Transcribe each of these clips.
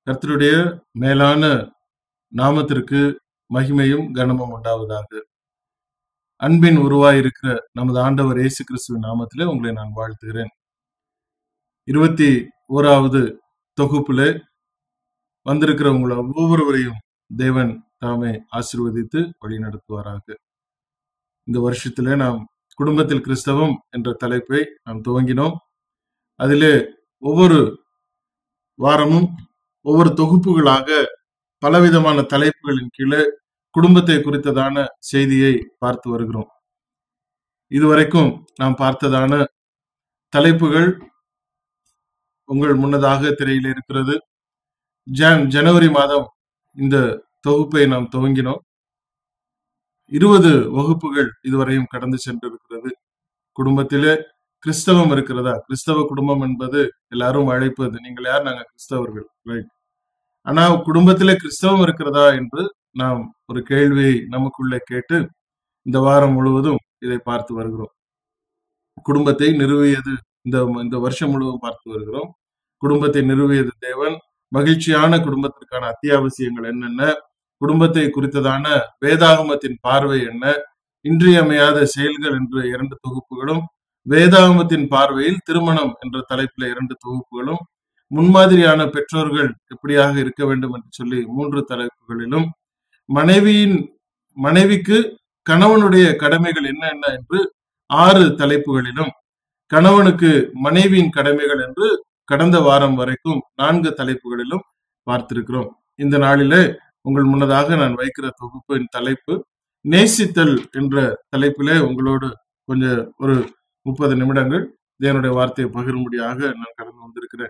கர்த்தருடைய மேலான நாமத்திற்கு மகிமையும் கனமும் உண்டாவதாக அன்பின் உருவாயிருக்கிற நமது ஆண்டவர் இயேசு கிறிஸ்துவின் நாமத்திலே உங்களை நான் வாழ்த்துகிறேன் இருபத்தி ஓராவது தொகுப்புல வந்திருக்கிற உங்களை ஒவ்வொருவரையும் தேவன் தாமே ஆசீர்வதித்து வழி நடத்துவாராக இந்த வருஷத்திலே நாம் குடும்பத்தில் கிறிஸ்தவம் என்ற தலைப்பை நாம் துவங்கினோம் அதிலே ஒவ்வொரு வாரமும் ஒவ்வொரு தொகுப்புகளாக பலவிதமான தலைப்புகளின் கீழே குடும்பத்தை குறித்ததான செய்தியை பார்த்து வருகிறோம் இதுவரைக்கும் நாம் பார்த்ததான தலைப்புகள் உங்கள் முன்னதாக திரையில் இருக்கிறது ஜான் ஜனவரி மாதம் இந்த தொகுப்பை நாம் துவங்கினோம் இருபது வகுப்புகள் இதுவரையும் கடந்து சென்றிருக்கிறது குடும்பத்திலே கிறிஸ்தவம் இருக்கிறதா கிறிஸ்தவ குடும்பம் என்பது எல்லாரும் அழைப்பது நீங்கள் யார் நாங்க கிறிஸ்தவர்கள் ரைட் ஆனா குடும்பத்திலே கிறிஸ்தவம் இருக்கிறதா என்று நாம் ஒரு கேள்வியை நமக்குள்ளே கேட்டு இந்த வாரம் முழுவதும் இதை பார்த்து வருகிறோம் குடும்பத்தை நிறுவியது இந்த இந்த வருஷம் முழுவதும் பார்த்து வருகிறோம் குடும்பத்தை நிறுவியது தேவன் மகிழ்ச்சியான குடும்பத்திற்கான அத்தியாவசியங்கள் என்னென்ன குடும்பத்தை குறித்ததான வேதாகமத்தின் பார்வை என்ன இன்றியமையாத செயல்கள் என்ற இரண்டு தொகுப்புகளும் வேதாகமத்தின் பார்வையில் திருமணம் என்ற தலைப்பில் இரண்டு தொகுப்புகளும் முன்மாதிரியான பெற்றோர்கள் எப்படியாக இருக்க வேண்டும் என்று சொல்லி மூன்று தலைப்புகளிலும் மனைவியின் மனைவிக்கு கணவனுடைய கடமைகள் என்ன என்ன என்று ஆறு தலைப்புகளிலும் கணவனுக்கு மனைவியின் கடமைகள் என்று கடந்த வாரம் வரைக்கும் நான்கு தலைப்புகளிலும் பார்த்திருக்கிறோம் இந்த நாளிலே உங்கள் முன்னதாக நான் வைக்கிற தொகுப்பின் தலைப்பு நேசித்தல் என்ற தலைப்பிலே உங்களோடு கொஞ்சம் ஒரு முப்பது நிமிடங்கள் தேவனுடைய வார்த்தையை பகிரும்படியாக நான் கடந்து வந்திருக்கிறேன்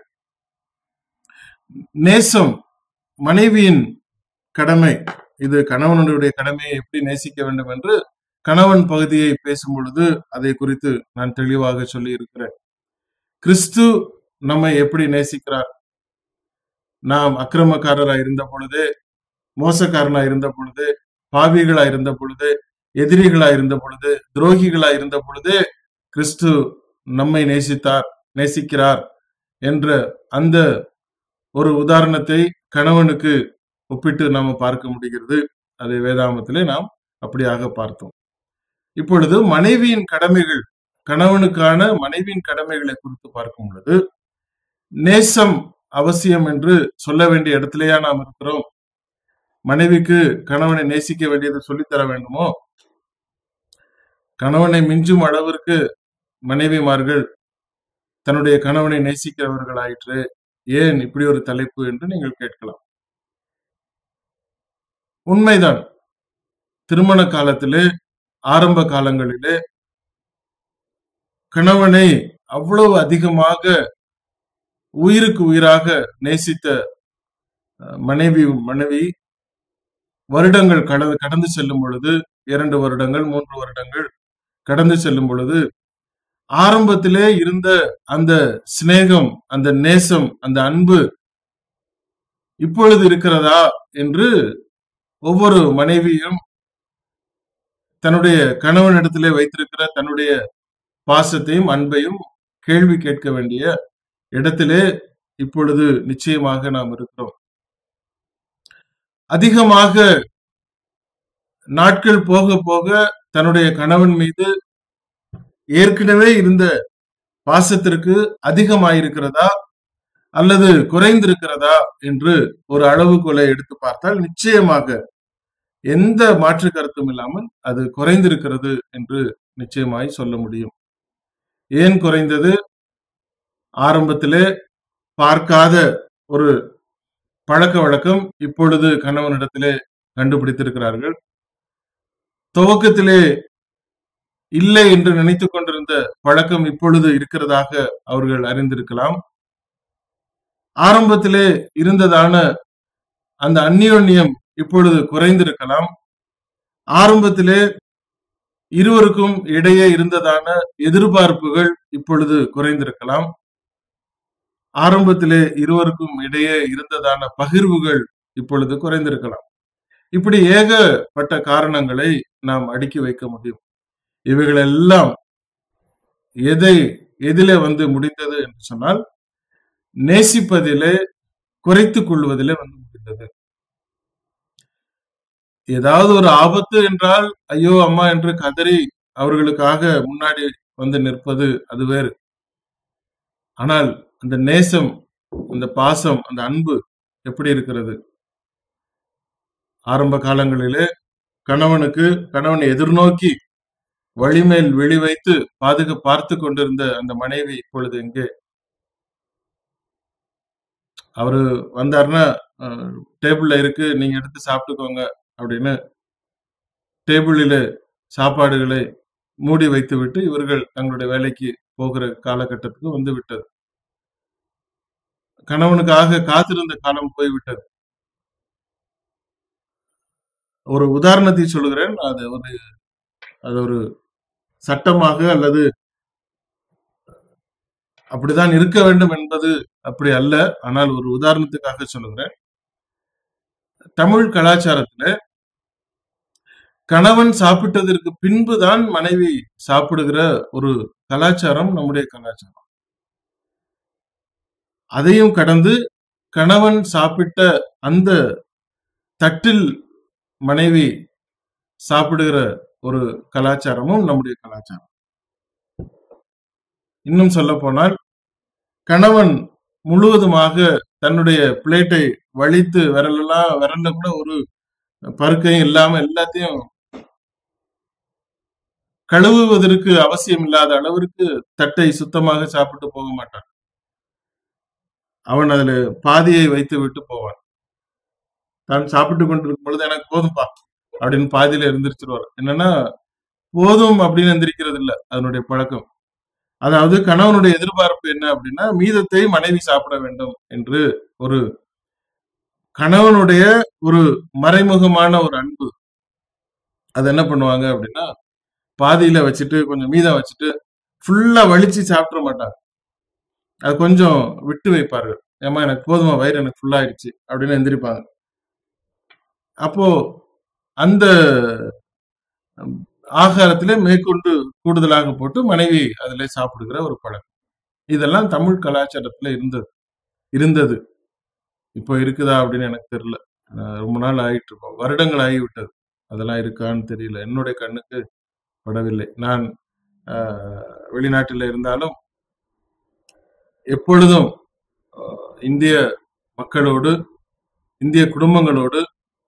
நேசம் மனைவியின் கடமை இது கணவனுடைய கடமையை எப்படி நேசிக்க வேண்டும் என்று கணவன் பகுதியை பேசும் பொழுது அதை குறித்து நான் தெளிவாக சொல்லி இருக்கிறேன் கிறிஸ்து நம்மை எப்படி நேசிக்கிறார் நாம் அக்கிரமக்காரரா இருந்த பொழுதே மோசக்காரனா இருந்த பொழுது பாவிகளா இருந்த பொழுது எதிரிகளா இருந்த பொழுது துரோகிகளா இருந்த பொழுதே கிறிஸ்து நம்மை நேசித்தார் நேசிக்கிறார் என்ற அந்த ஒரு உதாரணத்தை கணவனுக்கு ஒப்பிட்டு நாம பார்க்க முடிகிறது அதை வேதாமத்திலே நாம் அப்படியாக பார்த்தோம் இப்பொழுது மனைவியின் கடமைகள் கணவனுக்கான மனைவியின் கடமைகளை குறித்து பார்க்கும் பொழுது நேசம் அவசியம் என்று சொல்ல வேண்டிய இடத்திலேயா நாம் இருக்கிறோம் மனைவிக்கு கணவனை நேசிக்க வேண்டியது சொல்லித்தர வேண்டுமோ கணவனை மிஞ்சும் அளவிற்கு மனைவிமார்கள் தன்னுடைய கணவனை நேசிக்கிறவர்கள் ஆயிற்று ஏன் இப்படி ஒரு தலைப்பு என்று நீங்கள் கேட்கலாம் உண்மைதான் திருமண காலத்திலே ஆரம்ப காலங்களிலே கணவனை அவ்வளவு அதிகமாக உயிருக்கு உயிராக நேசித்த மனைவி மனைவி வருடங்கள் கடந்து கடந்து செல்லும் பொழுது இரண்டு வருடங்கள் மூன்று வருடங்கள் கடந்து செல்லும் பொழுது ஆரம்பத்திலே இருந்த அந்த சிநேகம் அந்த நேசம் அந்த அன்பு இப்பொழுது இருக்கிறதா என்று ஒவ்வொரு மனைவியும் தன்னுடைய கணவனிடத்திலே வைத்திருக்கிற தன்னுடைய பாசத்தையும் அன்பையும் கேள்வி கேட்க வேண்டிய இடத்திலே இப்பொழுது நிச்சயமாக நாம் இருக்கிறோம் அதிகமாக நாட்கள் போக போக தன்னுடைய கணவன் மீது ஏற்கனவே இருந்த பாசத்திற்கு அதிகமாயிருக்கிறதா அல்லது குறைந்திருக்கிறதா என்று ஒரு அளவுகோலை எடுத்து பார்த்தால் நிச்சயமாக எந்த மாற்று கருத்தும் இல்லாமல் அது குறைந்திருக்கிறது என்று நிச்சயமாய் சொல்ல முடியும் ஏன் குறைந்தது ஆரம்பத்திலே பார்க்காத ஒரு பழக்க வழக்கம் இப்பொழுது கணவனிடத்திலே கண்டுபிடித்திருக்கிறார்கள் துவக்கத்திலே இல்லை என்று நினைத்துக் கொண்டிருந்த பழக்கம் இப்பொழுது இருக்கிறதாக அவர்கள் அறிந்திருக்கலாம் ஆரம்பத்திலே இருந்ததான அந்த அந்நியோன்யம் இப்பொழுது குறைந்திருக்கலாம் ஆரம்பத்திலே இருவருக்கும் இடையே இருந்ததான எதிர்பார்ப்புகள் இப்பொழுது குறைந்திருக்கலாம் ஆரம்பத்திலே இருவருக்கும் இடையே இருந்ததான பகிர்வுகள் இப்பொழுது குறைந்திருக்கலாம் இப்படி ஏகப்பட்ட காரணங்களை நாம் அடுக்கி வைக்க முடியும் இவைகள் எல்லாம் எதை எதிலே வந்து முடிந்தது என்று சொன்னால் நேசிப்பதிலே குறைத்துக் கொள்வதிலே வந்து முடிந்தது ஏதாவது ஒரு ஆபத்து என்றால் ஐயோ அம்மா என்று கதறி அவர்களுக்காக முன்னாடி வந்து நிற்பது அது வேறு ஆனால் அந்த நேசம் அந்த பாசம் அந்த அன்பு எப்படி இருக்கிறது ஆரம்ப காலங்களிலே கணவனுக்கு கணவனை எதிர்நோக்கி வழிமேல் வெளி வைத்து பாதுக பார்த்து கொண்டிருந்த அந்த மனைவி இப்பொழுது எங்கே அவரு வந்தாருன்னா டேபிள்ல இருக்கு நீங்க எடுத்து சாப்பிட்டுக்கோங்க அப்படின்னு டேபிளில சாப்பாடுகளை மூடி வைத்து விட்டு இவர்கள் தங்களுடைய வேலைக்கு போகிற காலகட்டத்துக்கு வந்து விட்டது கணவனுக்காக காத்திருந்த காலம் போய்விட்டது ஒரு உதாரணத்தை சொல்லுகிறேன் அது ஒரு அது ஒரு சட்டமாக அல்லது அப்படிதான் இருக்க வேண்டும் என்பது அப்படி அல்ல ஆனால் ஒரு உதாரணத்துக்காக சொல்லுகிறேன் தமிழ் கலாச்சாரத்துல கணவன் சாப்பிட்டதற்கு பின்புதான் மனைவி சாப்பிடுகிற ஒரு கலாச்சாரம் நம்முடைய கலாச்சாரம் அதையும் கடந்து கணவன் சாப்பிட்ட அந்த தட்டில் மனைவி சாப்பிடுகிற ஒரு கலாச்சாரமும் நம்முடைய கலாச்சாரம் இன்னும் சொல்ல போனால் கணவன் முழுவதுமாக தன்னுடைய பிளேட்டை வலித்து விரலெல்லாம் விரல்ல கூட ஒரு பருக்கையும் இல்லாம எல்லாத்தையும் கழுவுவதற்கு அவசியம் இல்லாத அளவிற்கு தட்டை சுத்தமாக சாப்பிட்டு போக மாட்டான் அவன் அதுல பாதியை வைத்து விட்டு போவான் தான் சாப்பிட்டு கொண்டிருக்கும் பொழுது எனக்கு போதும்பா அப்படின்னு பாதியில எந்திரிச்சிருவார் என்னன்னா போதும் அப்படின்னு எந்திரிக்கிறது இல்ல அதனுடைய பழக்கம் அதாவது கணவனுடைய எதிர்பார்ப்பு என்ன அப்படின்னா மீதத்தை மனைவி சாப்பிட வேண்டும் என்று ஒரு கணவனுடைய ஒரு மறைமுகமான ஒரு அன்பு அது என்ன பண்ணுவாங்க அப்படின்னா பாதியில வச்சுட்டு கொஞ்சம் மீதம் வச்சுட்டு ஃபுல்லா வலிச்சு சாப்பிட மாட்டாங்க அது கொஞ்சம் விட்டு வைப்பார்கள் ஏமா எனக்கு போதுமா வயிறு எனக்கு ஃபுல்லா ஆயிடுச்சு அப்படின்னு எந்திரிப்பாங்க அப்போ அந்த ஆகாரத்திலே மேற்கொண்டு கூடுதலாக போட்டு மனைவி அதிலே சாப்பிடுகிற ஒரு பழக்கம் இதெல்லாம் தமிழ் கலாச்சாரத்துல இருந்தது இருந்தது இப்போ இருக்குதா அப்படின்னு எனக்கு தெரியல ரொம்ப நாள் ஆகிட்டு இருக்கோம் வருடங்கள் ஆகிவிட்டது அதெல்லாம் இருக்கான்னு தெரியல என்னுடைய கண்ணுக்கு படவில்லை நான் வெளிநாட்டில் இருந்தாலும் எப்பொழுதும் இந்திய மக்களோடு இந்திய குடும்பங்களோடு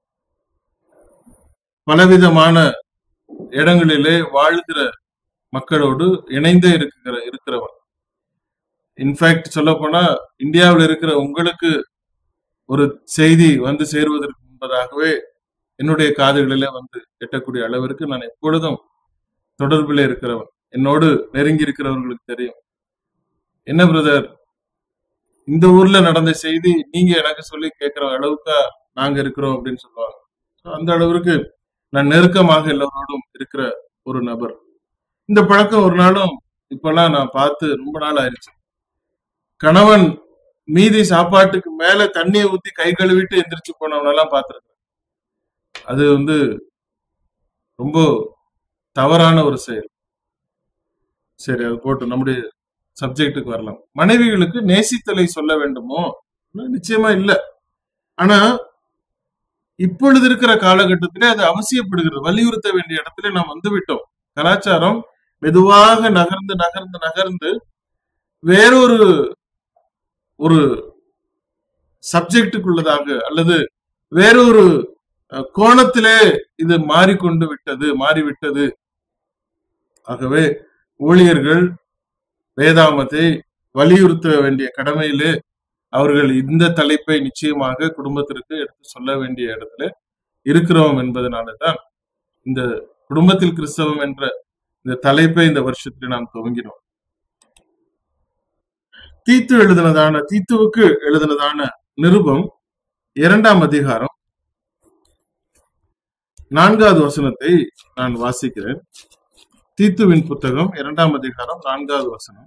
பலவிதமான இடங்களிலே வாழ்கிற மக்களோடு இணைந்தே இருக்கிற இருக்கிறவன் இன்ஃபேக்ட் சொல்ல போனா இந்தியாவில் இருக்கிற உங்களுக்கு ஒரு செய்தி வந்து சேருவதற்கு முன்பதாகவே என்னுடைய காதுகளிலே வந்து எட்டக்கூடிய அளவிற்கு நான் எப்பொழுதும் தொடர்பில் இருக்கிறவன் என்னோடு நெருங்கி இருக்கிறவர்களுக்கு தெரியும் என்ன பிரதர் இந்த ஊர்ல நடந்த செய்தி நீங்க எனக்கு சொல்லி கேட்கிற அளவுக்கு நாங்க இருக்கிறோம் அப்படின்னு சொல்லுவாங்க அந்த அளவிற்கு நான் நெருக்கமாக எல்லோரோடும் இருக்கிற ஒரு நபர் இந்த பழக்கம் ஒரு நாளும் இப்பெல்லாம் நான் பார்த்து ரொம்ப நாள் ஆயிடுச்சு கணவன் மீதி சாப்பாட்டுக்கு மேல தண்ணியை ஊத்தி கை கழுவிட்டு எந்திரிச்சு போனவனெல்லாம் பார்த்திருக்கேன் அது வந்து ரொம்ப தவறான ஒரு செயல் சரி அது போட்டு நம்முடைய சப்ஜெக்டுக்கு வரலாம் மனைவிகளுக்கு நேசித்தலை சொல்ல வேண்டுமோ நிச்சயமா இல்ல ஆனா இப்பொழுது இருக்கிற காலகட்டத்திலே அது அவசியப்படுகிறது வலியுறுத்த வேண்டிய இடத்துல நாம் வந்து விட்டோம் கலாச்சாரம் மெதுவாக நகர்ந்து நகர்ந்து நகர்ந்து வேறொரு ஒரு சப்ஜெக்டுக்குள்ளதாக அல்லது வேறொரு கோணத்திலே இது மாறிக்கொண்டு விட்டது மாறிவிட்டது ஆகவே ஊழியர்கள் வேதாமத்தை வலியுறுத்த வேண்டிய கடமையிலே அவர்கள் இந்த தலைப்பை நிச்சயமாக குடும்பத்திற்கு எடுத்து சொல்ல வேண்டிய இடத்துல இருக்கிறோம் என்பதனாலதான் இந்த குடும்பத்தில் கிறிஸ்தவம் என்ற இந்த தலைப்பை இந்த வருஷத்துல நாம் துவங்கினோம் தீத்து எழுதினதான தீத்துவுக்கு எழுதினதான நிருபம் இரண்டாம் அதிகாரம் நான்காவது வசனத்தை நான் வாசிக்கிறேன் தீத்துவின் புத்தகம் இரண்டாம் அதிகாரம் நான்காவது வசனம்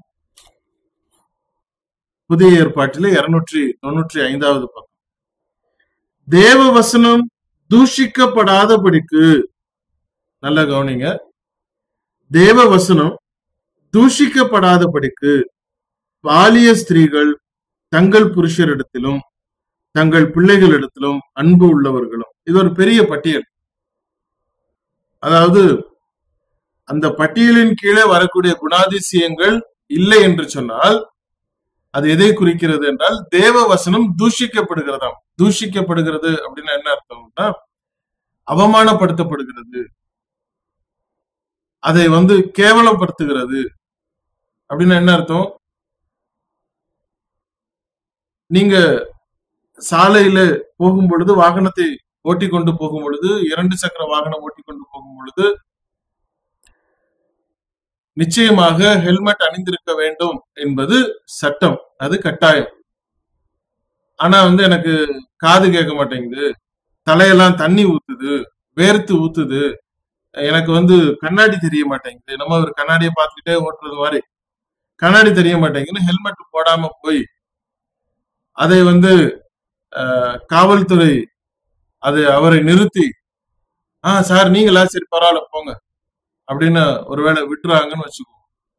புதிய ஏற்பாட்டிலே இருநூற்றி தொன்னூற்றி ஐந்தாவது பக்கம் தேவ வசனம் தூஷிக்கப்படாதபடிக்கு நல்ல கவனிங்க தேவ வசனம் தூஷிக்கப்படாதபடிக்கு பாலிய ஸ்திரீகள் தங்கள் புருஷரிடத்திலும் தங்கள் பிள்ளைகளிடத்திலும் அன்பு உள்ளவர்களும் இது ஒரு பெரிய பட்டியல் அதாவது அந்த பட்டியலின் கீழே வரக்கூடிய குணாதிசயங்கள் இல்லை என்று சொன்னால் அது எதை குறிக்கிறது என்றால் தேவ வசனம் தூஷிக்கப்படுகிறதாம் தூஷிக்கப்படுகிறது அப்படின்னு என்ன அர்த்தம்னா அவமானப்படுத்தப்படுகிறது அதை வந்து கேவலப்படுத்துகிறது அப்படின்னு என்ன அர்த்தம் நீங்க சாலையில போகும் பொழுது வாகனத்தை ஓட்டி கொண்டு போகும் பொழுது இரண்டு சக்கர வாகனம் ஓட்டி கொண்டு போகும் பொழுது நிச்சயமாக ஹெல்மெட் அணிந்திருக்க வேண்டும் என்பது சட்டம் அது கட்டாயம் ஆனா வந்து எனக்கு காது கேட்க மாட்டேங்குது தலையெல்லாம் தண்ணி ஊத்துது வேர்த்து ஊத்துது எனக்கு வந்து கண்ணாடி தெரிய மாட்டேங்குது நம்ம ஒரு கண்ணாடியை பார்த்துக்கிட்டே ஓட்டுறது மாதிரி கண்ணாடி தெரிய மாட்டேங்குதுன்னு ஹெல்மெட் போடாம போய் அதை வந்து அஹ், காவல்துறை அது அவரை நிறுத்தி ஆ சார் நீங்களா சரி பரவாயில்ல போங்க அப்படின்னு ஒருவேளை விட்டுறாங்கன்னு வச்சுக்கோ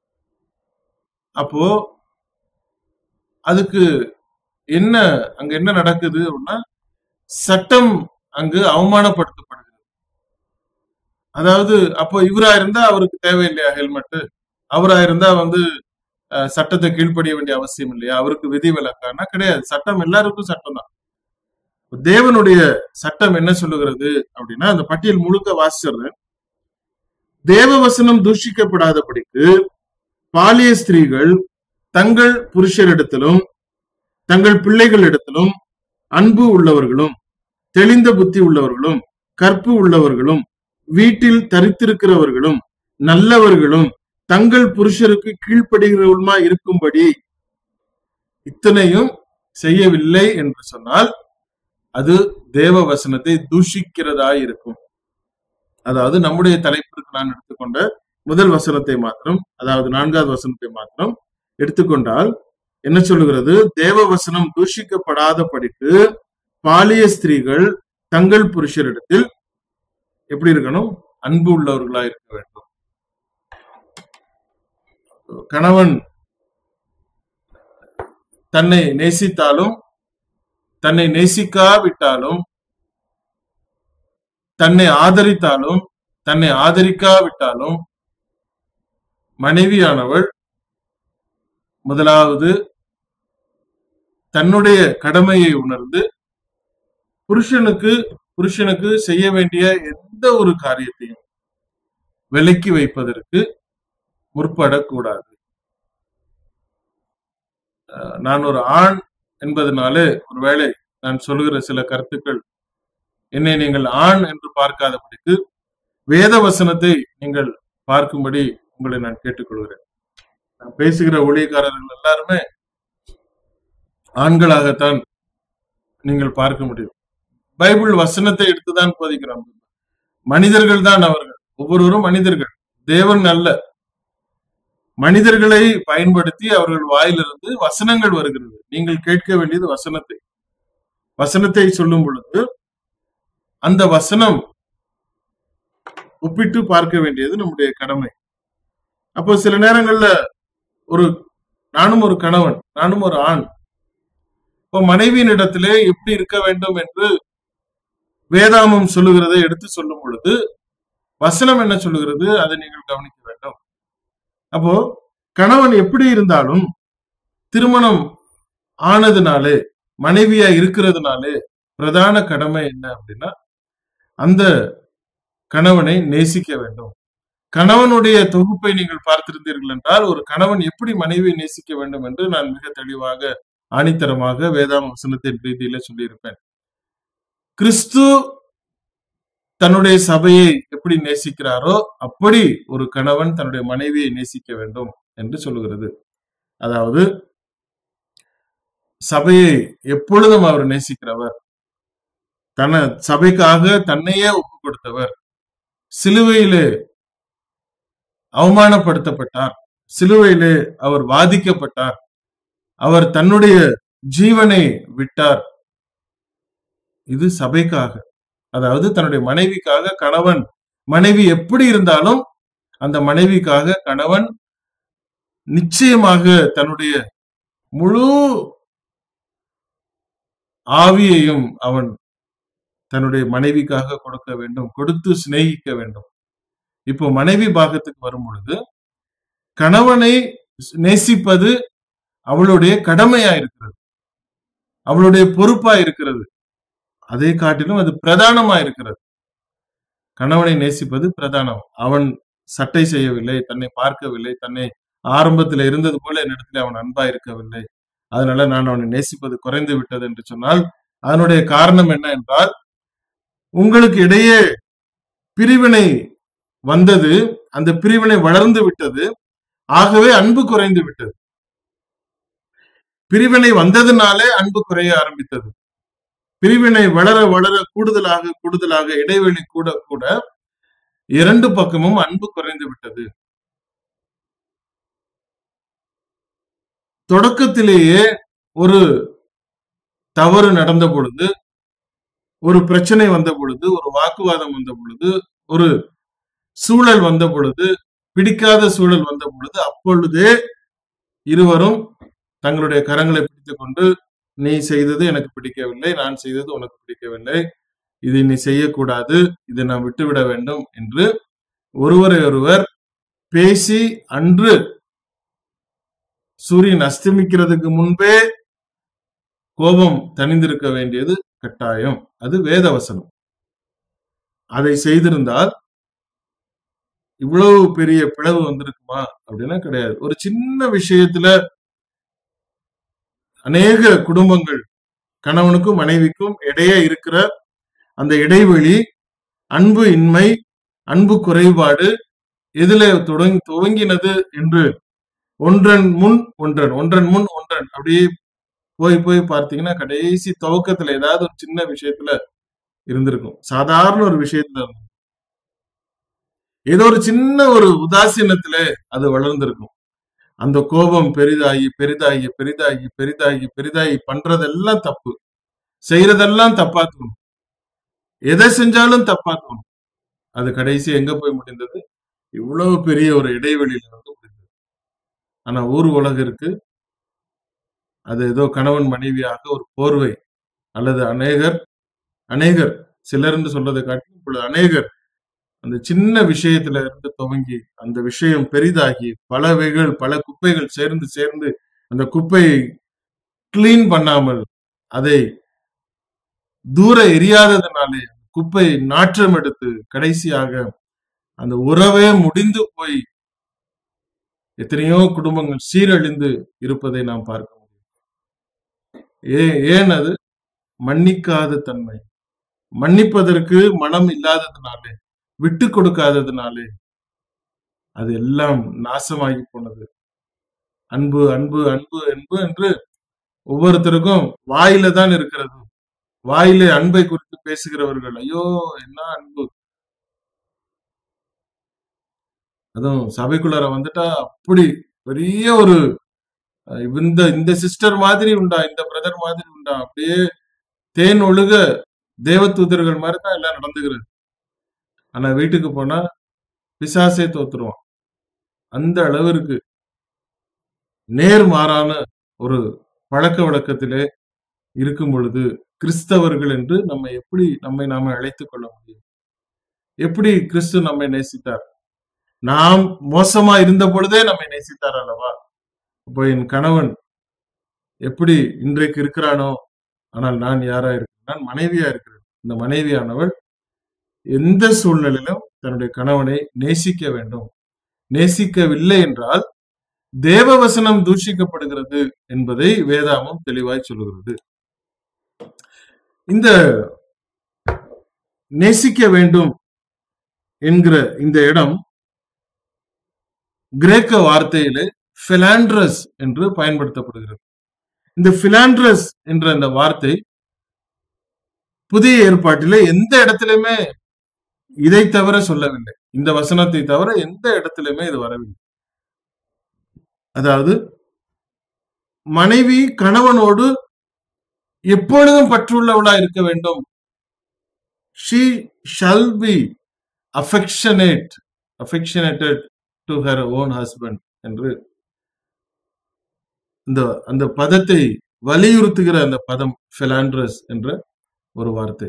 அப்போ அதுக்கு என்ன அங்க என்ன நடக்குது அப்படின்னா சட்டம் அங்கு அவமானப்படுத்தப்படுகிறது அதாவது அப்போ இவரா இருந்தா அவருக்கு தேவையில்லையா ஹெல்மெட் அவரா இருந்தா வந்து அஹ், சட்டத்தை கீழ்ப்படிய வேண்டிய அவசியம் இல்லையா அவருக்கு விதி விலக்கானா கிடையாது சட்டம் எல்லாருக்கும் சட்டம் தான் தேவனுடைய சட்டம் என்ன சொல்லுகிறது அப்படின்னா அந்த பட்டியல் முழுக்க வாசிச்சிடுறேன் தேவ வசனம் தூஷிக்கப்படாதபடிக்கு பாலிய ஸ்திரீகள் தங்கள் புருஷரிடத்திலும் தங்கள் பிள்ளைகளிடத்திலும் அன்பு உள்ளவர்களும் தெளிந்த புத்தி உள்ளவர்களும் கற்பு உள்ளவர்களும் வீட்டில் தரித்திருக்கிறவர்களும் நல்லவர்களும் தங்கள் புருஷருக்கு கீழ்ப்படுகிறவர்களுமா இருக்கும்படி இத்தனையும் செய்யவில்லை என்று சொன்னால் அது தேவ வசனத்தை தூஷிக்கிறதா இருக்கும் அதாவது நம்முடைய தலைப்பிற்கு நான் எடுத்துக்கொண்ட முதல் வசனத்தை மாத்திரம் அதாவது நான்காவது வசனத்தை மாத்திரம் எடுத்துக்கொண்டால் என்ன சொல்லுகிறது தேவ வசனம் தூஷிக்கப்படாதபடிக்கு பாலிய ஸ்திரீகள் தங்கள் புருஷரிடத்தில் எப்படி இருக்கணும் அன்பு உள்ளவர்களா இருக்க வேண்டும் கணவன் தன்னை நேசித்தாலும் தன்னை நேசிக்காவிட்டாலும் தன்னை ஆதரித்தாலும் தன்னை ஆதரிக்காவிட்டாலும் மனைவியானவள் முதலாவது தன்னுடைய கடமையை உணர்ந்து புருஷனுக்கு புருஷனுக்கு செய்ய வேண்டிய எந்த ஒரு காரியத்தையும் விலக்கி வைப்பதற்கு முற்படக்கூடாது அஹ் நான் ஒரு ஆண் என்பதனாலே ஒருவேளை நான் சொல்லுகிற சில கருத்துக்கள் என்னை நீங்கள் ஆண் என்று பார்க்காதபடிக்கு வேத வசனத்தை நீங்கள் பார்க்கும்படி உங்களை நான் கேட்டுக்கொள்கிறேன் நான் பேசுகிற ஊழியக்காரர்கள் எல்லாருமே ஆண்களாகத்தான் நீங்கள் பார்க்க முடியும் பைபிள் வசனத்தை எடுத்துதான் போதிக்கிறோம் மனிதர்கள் தான் அவர்கள் ஒவ்வொருவரும் மனிதர்கள் தேவன் அல்ல மனிதர்களை பயன்படுத்தி அவர்கள் வாயிலிருந்து வசனங்கள் வருகிறது நீங்கள் கேட்க வேண்டியது வசனத்தை வசனத்தை சொல்லும் பொழுது அந்த வசனம் ஒப்பிட்டு பார்க்க வேண்டியது நம்முடைய கடமை அப்போ சில நேரங்கள்ல ஒரு நானும் ஒரு கணவன் நானும் ஒரு ஆண் இப்போ மனைவியின் இடத்திலே எப்படி இருக்க வேண்டும் என்று வேதாமம் சொல்லுகிறதை எடுத்து சொல்லும் பொழுது வசனம் என்ன சொல்லுகிறது அதை நீங்கள் கவனிக்க வேண்டும் அப்போ கணவன் எப்படி இருந்தாலும் திருமணம் ஆனதுனாலே மனைவியா இருக்கிறதுனாலே பிரதான கடமை என்ன அப்படின்னா அந்த கணவனை நேசிக்க வேண்டும் கணவனுடைய தொகுப்பை நீங்கள் பார்த்திருந்தீர்கள் என்றால் ஒரு கணவன் எப்படி மனைவியை நேசிக்க வேண்டும் என்று நான் மிக தெளிவாக ஆணித்தரமாக வேதாம வசனத்தின் ரீதியில சொல்லியிருப்பேன் கிறிஸ்து தன்னுடைய சபையை எப்படி நேசிக்கிறாரோ அப்படி ஒரு கணவன் தன்னுடைய மனைவியை நேசிக்க வேண்டும் என்று சொல்லுகிறது அதாவது சபையை எப்பொழுதும் அவர் நேசிக்கிறவர் தன சபைக்காக தன்னையே ஒப்பு கொடுத்தவர் சிலுவையிலே அவமானப்படுத்தப்பட்டார் சிலுவையிலே அவர் வாதிக்கப்பட்டார் அவர் தன்னுடைய ஜீவனை விட்டார் இது சபைக்காக அதாவது தன்னுடைய மனைவிக்காக கணவன் மனைவி எப்படி இருந்தாலும் அந்த மனைவிக்காக கணவன் நிச்சயமாக தன்னுடைய முழு ஆவியையும் அவன் தன்னுடைய மனைவிக்காக கொடுக்க வேண்டும் கொடுத்து சிநேகிக்க வேண்டும் இப்போ மனைவி பாகத்துக்கு வரும் பொழுது கணவனை நேசிப்பது அவளுடைய கடமையா இருக்கிறது அவளுடைய பொறுப்பா இருக்கிறது அதை காட்டிலும் அது பிரதானமா இருக்கிறது கணவனை நேசிப்பது பிரதானம் அவன் சட்டை செய்யவில்லை தன்னை பார்க்கவில்லை தன்னை ஆரம்பத்தில் இருந்தது போல என்னிடத்தில் அவன் அன்பா இருக்கவில்லை அதனால நான் அவனை நேசிப்பது குறைந்து விட்டது என்று சொன்னால் அதனுடைய காரணம் என்ன என்றால் உங்களுக்கு இடையே பிரிவினை வந்தது அந்த பிரிவினை வளர்ந்து விட்டது ஆகவே அன்பு குறைந்து விட்டது பிரிவினை வந்ததுனாலே அன்பு குறைய ஆரம்பித்தது பிரிவினை வளர வளர கூடுதலாக கூடுதலாக இடைவெளி கூட கூட இரண்டு பக்கமும் அன்பு குறைந்து விட்டது தொடக்கத்திலேயே ஒரு தவறு நடந்த பொழுது ஒரு பிரச்சனை வந்த பொழுது ஒரு வாக்குவாதம் வந்த பொழுது ஒரு சூழல் வந்த பொழுது பிடிக்காத சூழல் வந்த பொழுது அப்பொழுதே இருவரும் தங்களுடைய கரங்களை பிடித்துக் கொண்டு நீ செய்தது எனக்கு பிடிக்கவில்லை நான் செய்தது உனக்கு பிடிக்கவில்லை இதை நீ செய்யக்கூடாது இதை நான் விட்டுவிட வேண்டும் என்று ஒருவரை ஒருவர் பேசி அன்று சூரியன் அஸ்தமிக்கிறதுக்கு முன்பே கோபம் தணிந்திருக்க வேண்டியது கட்டாயம் அது வேதவசனம் அதை செய்திருந்தால் இவ்வளவு பெரிய பிளவு வந்திருக்குமா அப்படின்னா கிடையாது ஒரு சின்ன விஷயத்துல அநேக குடும்பங்கள் கணவனுக்கும் மனைவிக்கும் இடையே இருக்கிற அந்த இடைவெளி அன்பு இன்மை அன்பு குறைபாடு எதுல தொடங்கி துவங்கினது என்று ஒன்றன் முன் ஒன்றன் ஒன்றன் முன் ஒன்றன் அப்படியே போய் போய் பார்த்தீங்கன்னா கடைசி துவக்கத்துல ஏதாவது ஒரு சின்ன விஷயத்துல இருந்திருக்கும் சாதாரண ஒரு விஷயத்துல இருந்திருக்கும் ஏதோ ஒரு சின்ன ஒரு உதாசீனத்துல அது வளர்ந்திருக்கும் அந்த கோபம் பெரிதாகி பெரிதாகி பெரிதாகி பெரிதாகி பெரிதாகி பண்றதெல்லாம் தப்பு செய்யறதெல்லாம் தப்பா தோணும் எதை செஞ்சாலும் தப்பா தோணும் அது கடைசி எங்க போய் முடிந்தது இவ்வளவு பெரிய ஒரு இடைவெளியில வந்து முடிந்தது ஆனா ஊர் உலகிற்கு அது ஏதோ கணவன் மனைவியாக ஒரு போர்வை அல்லது அநேகர் அநேகர் சிலர்னு சொல்றதை காட்டி இப்பொழுது அநேகர் அந்த சின்ன விஷயத்துல இருந்து துவங்கி அந்த விஷயம் பெரிதாகி பல வகைகள் பல குப்பைகள் சேர்ந்து சேர்ந்து அந்த குப்பையை கிளீன் பண்ணாமல் அதை தூர எரியாததுனாலே குப்பை நாற்றம் எடுத்து கடைசியாக அந்த உறவே முடிந்து போய் எத்தனையோ குடும்பங்கள் சீரழிந்து இருப்பதை நாம் பார்க்க முடியும் ஏ ஏன் அது மன்னிக்காத தன்மை மன்னிப்பதற்கு மனம் இல்லாததுனாலே விட்டு கொடுக்காததுனாலே அது எல்லாம் நாசமாகி போனது அன்பு அன்பு அன்பு அன்பு என்று ஒவ்வொருத்தருக்கும் வாயில தான் இருக்கிறது வாயிலே அன்பை குறித்து பேசுகிறவர்கள் ஐயோ என்ன அன்பு அதுவும் சபைக்குள்ளார வந்துட்டா அப்படி பெரிய ஒரு அஹ், இந்த இந்த சிஸ்டர் மாதிரி உண்டா இந்த பிரதர் மாதிரி உண்டா அப்படியே தேன் ஒழுக தேவதூதர்கள் மாதிரி தான் எல்லாம் நடந்துக்கிறது ஆனா வீட்டுக்கு போனா பிசாசே தோத்துருவான் அந்த அளவிற்கு நேர்மாறான ஒரு பழக்க வழக்கத்திலே இருக்கும் பொழுது கிறிஸ்தவர்கள் என்று நம்ம எப்படி நம்மை நாம அழைத்துக் கொள்ள முடியும் எப்படி கிறிஸ்து நம்மை நேசித்தார் நாம் மோசமா இருந்த பொழுதே நம்மை நேசித்தார் அல்லவா அப்போ என் கணவன் எப்படி இன்றைக்கு இருக்கிறானோ ஆனால் நான் யாரா இருக்கிறேன் நான் மனைவியா இருக்கிறேன் இந்த மனைவியானவள் எந்த சூழ்நிலையிலும் தன்னுடைய கணவனை நேசிக்க வேண்டும் நேசிக்கவில்லை என்றால் தேவவசனம் தூஷிக்கப்படுகிறது என்பதை வேதாமம் தெளிவாய் சொல்லுகிறது இந்த நேசிக்க வேண்டும் என்கிற இந்த இடம் கிரேக்க வார்த்தையிலே பிலாண்ட்ரஸ் என்று பயன்படுத்தப்படுகிறது இந்த பிலாண்ட்ரஸ் என்ற இந்த வார்த்தை புதிய ஏற்பாட்டிலே எந்த இடத்திலுமே இதை தவிர சொல்லவில்லை இந்த வசனத்தை தவிர எந்த இடத்திலுமே இது வரவில்லை அதாவது மனைவி கணவனோடு எப்பொழுதும் பற்றுள்ளவளா இருக்க வேண்டும் she shall be affectionate affectionated to her own husband என்று இந்த அந்த பதத்தை வலியுறுத்துகிற அந்த பதம் பிலாண்ட்ரஸ் என்ற ஒரு வார்த்தை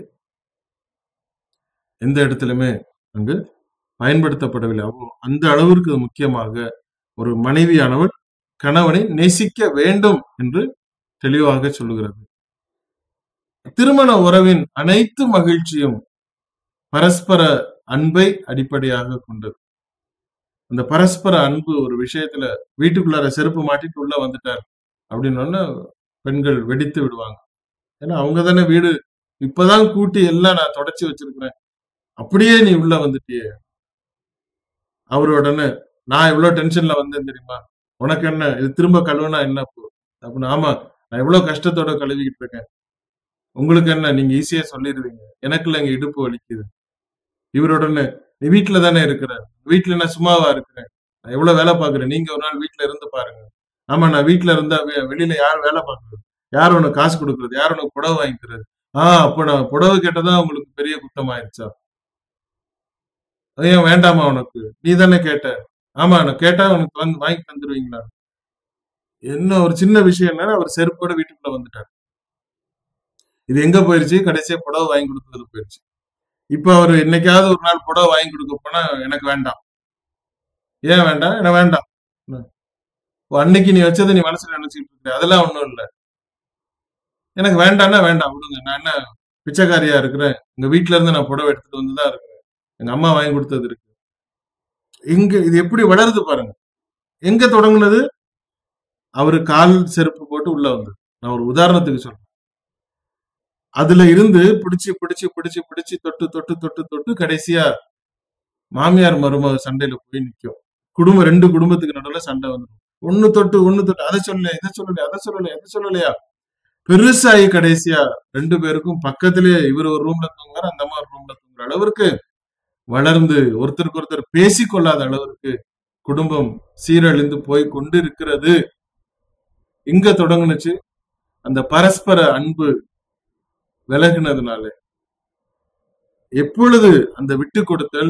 எந்த இடத்திலுமே அங்கு பயன்படுத்தப்படவில்லை அப்போ அந்த அளவிற்கு அது முக்கியமாக ஒரு மனைவியானவள் கணவனை நேசிக்க வேண்டும் என்று தெளிவாக சொல்லுகிறது திருமண உறவின் அனைத்து மகிழ்ச்சியும் பரஸ்பர அன்பை அடிப்படையாக கொண்டது அந்த பரஸ்பர அன்பு ஒரு விஷயத்துல வீட்டுக்குள்ளார செருப்பு மாட்டிட்டு உள்ள வந்துட்டார் அப்படின்னு பெண்கள் வெடித்து விடுவாங்க ஏன்னா அவங்க தானே வீடு இப்பதான் கூட்டி எல்லாம் நான் தொடச்சி வச்சிருக்கிறேன் அப்படியே நீ உள்ள வந்துட்டியே அவரோடனே நான் எவ்வளவு டென்ஷன்ல வந்தேன் தெரியுமா உனக்கு என்ன இது திரும்ப கழுவுனா என்ன போ அப்படின்னு ஆமா நான் எவ்வளவு கஷ்டத்தோட கழுவிக்கிட்டு இருக்கேன் உங்களுக்கு என்ன நீங்க ஈஸியா சொல்லிடுவீங்க எனக்கு இல்ல இங்க இடுப்பு வலிக்குது இவரோடனே நீ வீட்டுல தானே இருக்கிற வீட்டுல நான் சும்மாவா இருக்கிறேன் நான் எவ்வளவு வேலை பாக்குறேன் நீங்க ஒரு நாள் வீட்டுல இருந்து பாருங்க ஆமா நான் வீட்டுல இருந்தா வெ- வெளியில யார் வேலை பாக்குறது யார் உனக்கு காசு கொடுக்கறது யார் உனக்கு புடவை வாங்கிக்கிறது ஆஹ் அப்ப நான் புடவை கேட்டதா உங்களுக்கு பெரிய குத்தம் ஆயிடுச்சா ஏன் வேண்டாமா உனக்கு நீ தானே கேட்ட ஆமா நான் கேட்டா உனக்கு வந்து வாங்கி தந்துருவீங்களா என்ன ஒரு சின்ன விஷயம் என்னன்னா அவர் செருப்போட வீட்டுக்குள்ள வந்துட்டார் இது எங்க போயிருச்சு கடைசியா புடவை வாங்கி கொடுத்தது போயிருச்சு இப்ப அவர் என்னைக்காவது ஒரு நாள் புடவை வாங்கி கொடுக்க போனா எனக்கு வேண்டாம் ஏன் வேண்டாம் எனக்கு வேண்டாம் ஓ, அன்னைக்கு நீ வச்சதை நீ மனசுல நினைச்சுக்கிட்டு இருக்க அதெல்லாம் ஒண்ணும் இல்ல எனக்கு வேண்டாம்னா வேண்டாம் விடுங்க நான் என்ன பிச்சைக்காரியா இருக்கிறேன் எங்க வீட்டுல இருந்து நான் புடவை எடுத்துட்டு வந்துதான் இருக்கிறேன் எங்க அம்மா வாங்கி கொடுத்தது இருக்கு இங்க இது எப்படி வளருது பாருங்க எங்க தொடங்குனது அவரு கால் செருப்பு போட்டு உள்ள வந்தது நான் ஒரு உதாரணத்துக்கு சொல்றேன் அதுல இருந்து பிடிச்சு பிடிச்சு பிடிச்சு பிடிச்சு தொட்டு தொட்டு தொட்டு தொட்டு கடைசியா மாமியார் மருமக சண்டையில போய் நிக்கும் குடும்பம் ரெண்டு குடும்பத்துக்கு நடுவுல சண்டை வந்துடும் ஒண்ணு தொட்டு ஒண்ணு தொட்டு அதை சொல்லல இதை சொல்லல அதை சொல்லல எதை சொல்லலையா பெருசாகி கடைசியா ரெண்டு பேருக்கும் பக்கத்திலே இவர் ஒரு ரூம்ல தூங்குவார் அந்த அம்மா ஒரு ரூம்ல தூங்குற அளவிற்கு வளர்ந்து ஒருத்தருக்கு ஒருத்தர் பேசிக்கொள்ளாத அளவிற்கு குடும்பம் சீரழிந்து போய் கொண்டு இருக்கிறது இங்க தொடங்குனுச்சு அந்த பரஸ்பர அன்பு விலகுனதுனால எப்பொழுது அந்த விட்டு கொடுத்தல்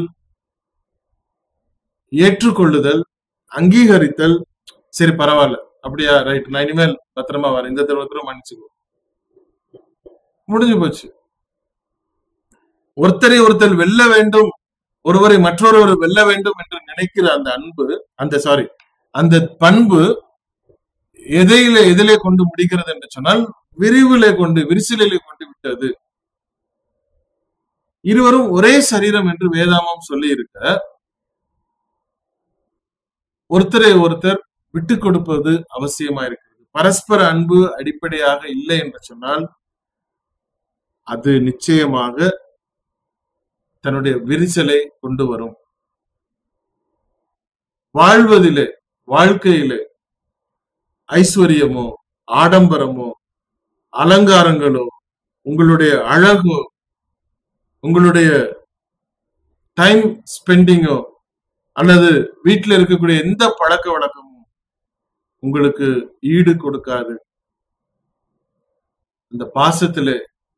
ஏற்றுக்கொள்ளுதல் அங்கீகரித்தல் சரி பரவாயில்ல அப்படியா ரைட் நான் இனிமேல் பத்திரமா வரேன் இந்த தடவை மன்னிச்சுக்கோ முடிஞ்சு போச்சு ஒருத்தரை ஒருத்தர் வெல்ல வேண்டும் ஒருவரை மற்றொருவர் வெல்ல வேண்டும் என்று நினைக்கிற அந்த அன்பு அந்த சாரி அந்த பண்பு எதையில எதிலே கொண்டு முடிக்கிறது என்று சொன்னால் விரிவிலே கொண்டு விரிசலிலே கொண்டு விட்டது இருவரும் ஒரே சரீரம் என்று வேதாமம் சொல்லி இருக்க ஒருத்தரை ஒருத்தர் விட்டு கொடுப்பது அவசியமா இருக்கிறது பரஸ்பர அன்பு அடிப்படையாக இல்லை என்று சொன்னால் அது நிச்சயமாக தன்னுடைய விரிசலை கொண்டு வரும் வாழ்வதிலே வாழ்க்கையிலே ஐஸ்வர்யமோ ஆடம்பரமோ அலங்காரங்களோ உங்களுடைய அழகோ உங்களுடைய டைம் ஸ்பெண்டிங்கோ அல்லது வீட்டில் இருக்கக்கூடிய எந்த பழக்க வழக்கமும் உங்களுக்கு ஈடு கொடுக்காது அந்த பாசத்திலே